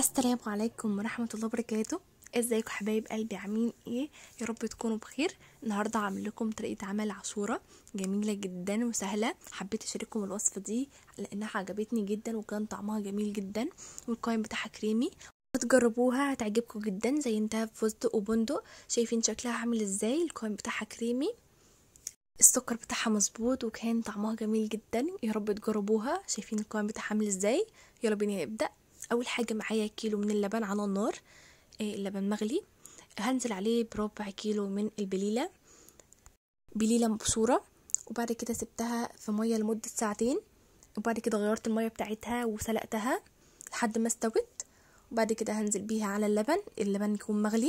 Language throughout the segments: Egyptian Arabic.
السلام عليكم ورحمة الله وبركاته ازيكم حبايب قلبي عاملين ايه يا رب تكونوا بخير النهارده هعمل لكم طريقه عمل عاشوره جميله جدا وسهله حبيت اشارككم الوصفه دي لانها عجبتني جدا وكان طعمها جميل جدا والقوام بتاعها كريمي تجربوها هتعجبكم جدا زينتها بفستق وبندق شايفين شكلها عامل ازاي القوام بتاعها كريمي السكر بتاعها مظبوط وكان طعمها جميل جدا يا رب تجربوها شايفين القوام بتاعها عامل ازاي يلا بينا نبدا اول حاجه معايا كيلو من اللبن على النار اللبن مغلي هنزل عليه بربع كيلو من البليله بليله مبشوره وبعد كده سبتها في ميه لمده ساعتين وبعد كده غيرت الميه بتاعتها وسلقتها لحد ما استوت وبعد كده هنزل بيها على اللبن اللبن يكون مغلي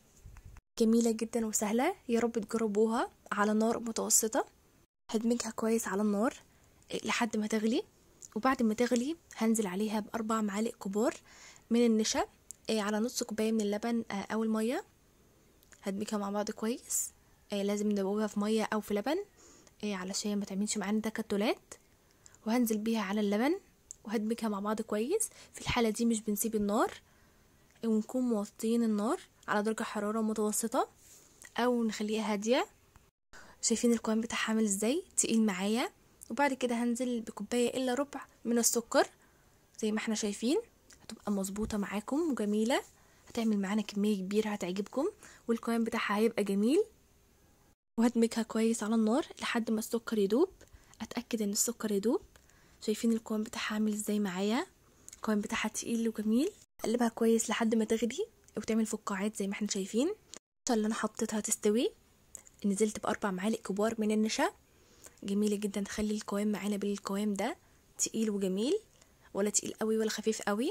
جميله جدا وسهله يا رب تجربوها على نار متوسطه هدمجها كويس على النار لحد ما تغلي وبعد ما تغلي هنزل عليها بأربع معالق كبار من النشا على نص كوباية من اللبن أو المية هدمجها مع بعض كويس لازم ندوبها في مية أو في لبن علشان ما تعملش معانا تكتلات وهنزل بيها على اللبن وهدمجها مع بعض كويس في الحالة دي مش بنسيب النار ونكون موطين النار على درجة حرارة متوسطة أو نخليها هادية شايفين القوام بتاعها عامل ازاي تقيل معايا وبعد كده هنزل بكوباية إلا ربع من السكر زي ما احنا شايفين هتبقى مظبوطة معاكم وجميلة هتعمل معانا كمية كبيرة هتعجبكم والقوام بتاعها هيبقى جميل وهدمجها كويس على النار لحد ما السكر يدوب اتأكد ان السكر يدوب شايفين القوام بتاعها عامل ازاي معايا القوام بتاعها تقيل وجميل قلبها كويس لحد ما تغلي وتعمل فقاعات زي ما احنا شايفين اللي انا حطيتها تستوي نزلت باربع معالق كبار من النشا جميلة جدا تخلي القوام معانا بالقوام ده تقيل وجميل ولا تقيل قوي ولا خفيف قوي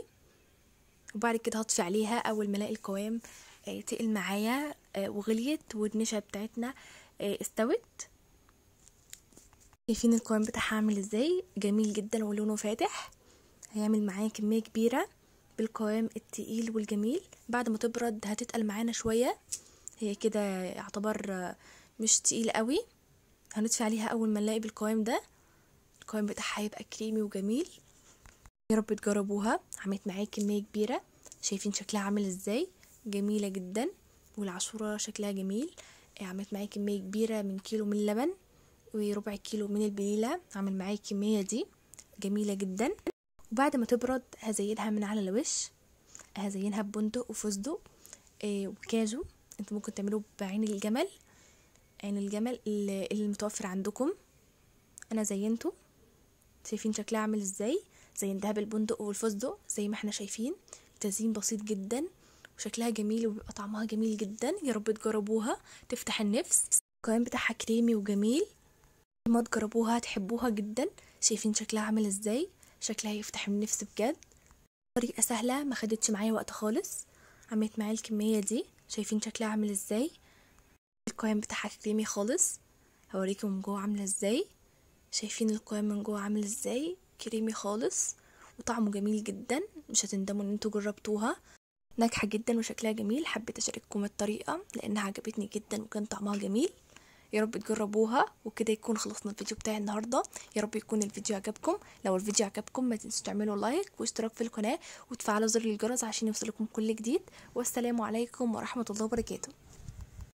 وبعد كده هطفي عليها اول ما الاقي القوام تقل معايا وغليت والنشا بتاعتنا استوت شايفين القوام بتاعها عامل ازاي جميل جدا ولونه فاتح هيعمل معايا كميه كبيره بالقوام التقيل والجميل بعد ما تبرد هتتقل معانا شويه هي كده يعتبر مش تقيل قوي هنطفي عليها اول ما نلاقي بالقوام ده القوام بتاعها هيبقى كريمي وجميل يا رب تجربوها عملت معايا كميه كبيره شايفين شكلها عامل ازاي جميله جدا والعاشوره شكلها جميل عملت معايا كميه كبيره من كيلو من اللبن وربع كيلو من البليله عمل معايا الكميه دي جميله جدا وبعد ما تبرد هزينها من على الوش هزينها ببندق وفستق وكاجو انتوا ممكن تعملوه بعين الجمل عين الجمل اللي متوفر عندكم انا زينته شايفين شكلها عامل ازاي زينتها بالبندق والفستق زي ما احنا شايفين تزيين بسيط جدا وشكلها جميل وبيبقى طعمها جميل جدا يا رب تجربوها تفتح النفس القوام بتاعها كريمي وجميل ما تجربوها تحبوها جدا شايفين شكلها عامل ازاي شكلها يفتح النفس بجد طريقة سهلة ما خدتش معايا وقت خالص عملت معايا الكمية دي شايفين شكلها عامل ازاي القوام بتاعها كريمي خالص هوريكم من جوه عاملة ازاي شايفين القوام من جوه عامل ازاي كريمي خالص وطعمه جميل جدا مش هتندموا ان انتوا جربتوها ناجحة جدا وشكلها جميل حبيت اشارككم الطريقة لانها عجبتني جدا وكان طعمها جميل يا رب تجربوها وكده يكون خلصنا الفيديو بتاعي النهارده يا رب يكون الفيديو عجبكم لو الفيديو عجبكم ما تنسوا تعملوا لايك واشتراك في القناه وتفعلوا زر الجرس عشان يوصلكم كل جديد والسلام عليكم ورحمه الله وبركاته